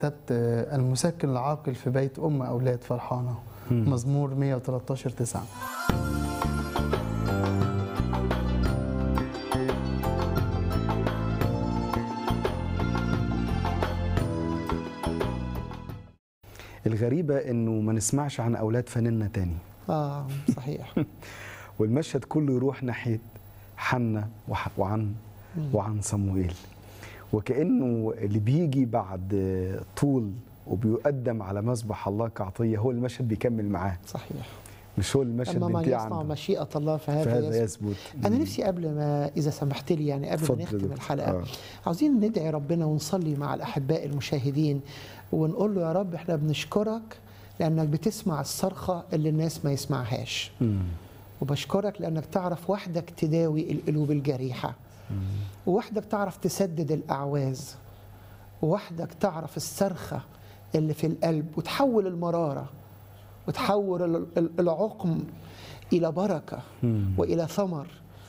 كتبت آه، المسكن العاقل في بيت أم أولاد فرحانة مزمور 113 9 الغريبة انه ما نسمعش عن اولاد فناننا تاني اه صحيح والمشهد كله يروح ناحية حنة وح- وعن وعن صموئيل وكأنه اللي بيجي بعد طول وبيقدم على مذبح الله كعطية هو المشهد بيكمل معاه صحيح مش هو المشهد اما من بينتهي يصنع عنده مشيئه الله فهذا, فهذا يثبت. يثبت انا نفسي قبل ما اذا سمحت لي يعني قبل اتفضل ما يا نختم دكتور. الحلقه آه. عاوزين ندعي ربنا ونصلي مع الاحباء المشاهدين ونقول له يا رب احنا بنشكرك لانك بتسمع الصرخه اللي الناس ما يسمعهاش مم. وبشكرك لانك تعرف وحدك تداوي القلوب الجريحه ووحدك تعرف تسدد الاعواز ووحدك تعرف الصرخه اللي في القلب وتحول المراره وتحول ال- ال- العقم الى بركه مم. والى ثمر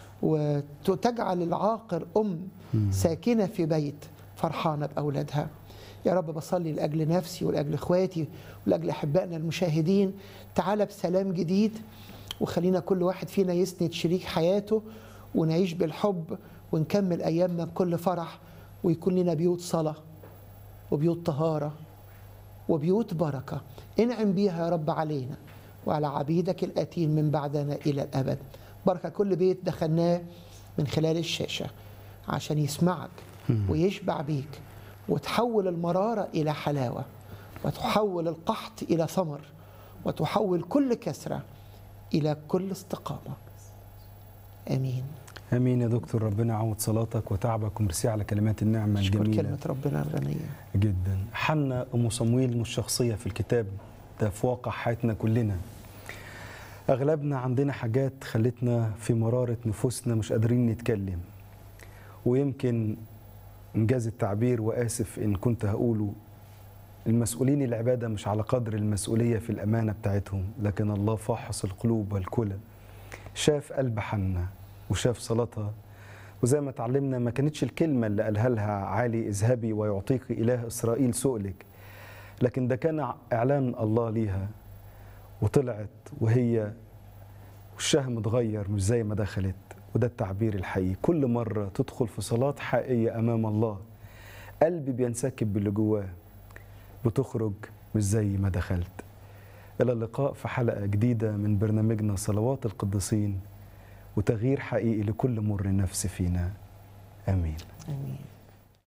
وتجعل العاقر ام ساكنه في بيت فرحانه باولادها يا رب بصلي لاجل نفسي ولاجل اخواتي ولاجل احبائنا المشاهدين تعالى بسلام جديد وخلينا كل واحد فينا يسند شريك حياته ونعيش بالحب ونكمل ايامنا بكل فرح ويكون لنا بيوت صلاه وبيوت طهاره وبيوت بركة انعم بيها يا رب علينا وعلى عبيدك الآتين من بعدنا إلى الأبد بركة كل بيت دخلناه من خلال الشاشة عشان يسمعك ويشبع بيك وتحول المرارة إلى حلاوة وتحول القحط إلى ثمر وتحول كل كسرة إلى كل استقامة آمين امين يا دكتور ربنا يعوض صلاتك وتعبك وميرسي على كلمات النعمه أشكر الجميله كلمة ربنا الغنية جدا حنا ام صمويل مش شخصيه في الكتاب ده في واقع حياتنا كلنا اغلبنا عندنا حاجات خلتنا في مراره نفوسنا مش قادرين نتكلم ويمكن انجاز التعبير واسف ان كنت هقوله المسؤولين العباده مش على قدر المسؤوليه في الامانه بتاعتهم لكن الله فاحص القلوب والكلى شاف قلب حنا وشاف صلاتها وزي ما اتعلمنا ما كانتش الكلمة اللي قالها لها عالي اذهبي ويعطيك إله إسرائيل سؤلك لكن ده كان إعلان الله ليها وطلعت وهي وشها متغير مش زي ما دخلت وده التعبير الحقيقي كل مرة تدخل في صلاة حقيقية أمام الله قلبي بينسكب باللي جواه بتخرج مش زي ما دخلت إلى اللقاء في حلقة جديدة من برنامجنا صلوات القديسين وتغيير حقيقي لكل مر نفس فينا آمين آمين